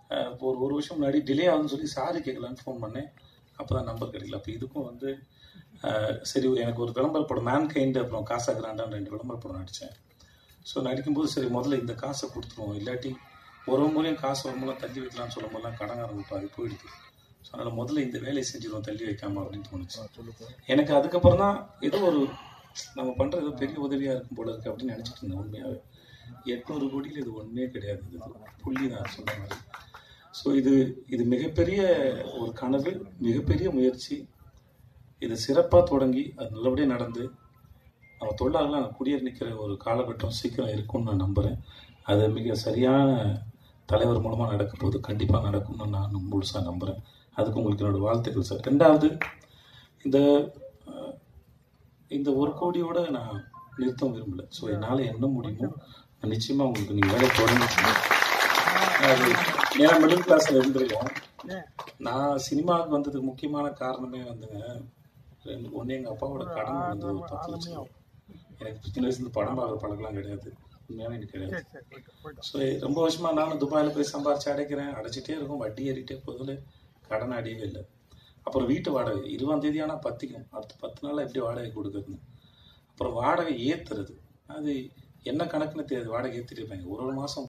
அஹ், இப்போ ஒரு ஒரு வருஷம் முன்னாடி டிலே ஆகுதுன்னு சொல்லி சாரி கேட்கலான்னு ஃபோன் பண்ணேன் அப்போ தான் நம்பர் கிடைக்கல அப்போ இதுக்கும் வந்து அஹ், சரி எனக்கு ஒரு விளம்பர படம் மேன் கைண்ட் அப்புறம் காசா கிராண்டான்னு ரெண்டு விளம்பர படம் நடித்தேன் ஸோ நடிக்கும்போது சரி முதல்ல இந்த காசை கொடுத்துருவோம் இல்லாட்டி ஒரு முறையும் காசு வரும்போது தள்ளி வைக்கலாம்னு சொல்லும் போதெல்லாம் கடங்காரங்க பாதி போயிடுது ஸோ அதனால் முதல்ல இந்த வேலையை செஞ்சிருவோம் தள்ளி வைக்காம அப்படின்னு தோணுச்சு எனக்கு அதுக்கப்புறம் தான் ஏதோ ஒரு நம்ம பண்ணுறது ஏதோ பெரிய உதவியாக இருக்கும் போல இருக்கு அப்படின்னு நினச்சிட்டு இருந்தேன் உண்மையாகவே எட்நூறு கோடியில் இது ஒன்றுமே கிடையாது இது புள்ளி தான் சொன்ன மாதிரி ஸோ இது இது மிகப்பெரிய ஒரு கனவு மிகப்பெரிய முயற்சி இது சிறப்பாக தொடங்கி அது நல்லபடியாக நடந்து நம்ம தொழிலாளர்கள் குடியேறி நிற்கிற ஒரு காலகட்டம் சீக்கிரம் இருக்கும்னு நான் நம்புகிறேன் அது மிக சரியான தலைவர் மூலமாக நடக்க போது கண்டிப்பாக நடக்கும்னு நான் முழுசாக நம்புகிறேன் அதுக்கு உங்களுக்கு என்னோட வாழ்த்துக்கள் சார் ரெண்டாவது இந்த அஹ், இந்த ஒரு கோடியோட நான் நிறுத்த விரும்பல ஸோ என்னால் என்ன முடியுமோ நான் நிச்சயமாக உங்களுக்கு நீங்கள் வேலை தொடங்கி அது ஏன்னா மிடில் கிளாஸில் இருந்திருக்கோம் நான் சினிமாவுக்கு வந்ததுக்கு முக்கியமான காரணமே வந்துங்க ரெண்டு ஒன்று எங்கள் அப்பாவோட கடன் வந்து ஒரு பத்து லட்சம் எனக்கு சின்ன வயசுல படம் பார்க்குற பழக்கம்லாம் கிடையாது உண்மையாகவே எனக்கு கிடையாது ஸோ ரொம்ப வருஷமா நானும் துபாயில் போய் சம்பாரிச்சு அடைக்கிறேன் அடைச்சிட்டே இருக்கும் வட்டி ஏறிட்டே போதில் கடன் அடியவே இல்லை அப்புறம் வீட்டு வாடகை இருபதாம் தேதி ஆனால் பத்திக்கும் அடுத்த பத்து நாளில் எப்படி வாடகை கொடுக்குறதுன்னு அப்புறம் வாடகை ஏற்றுறது அது என்ன கணக்குன்னு தெரியாது வாடகை ஏற்றிட்டு இருப்பாங்க ஒரு ஒரு மாதம்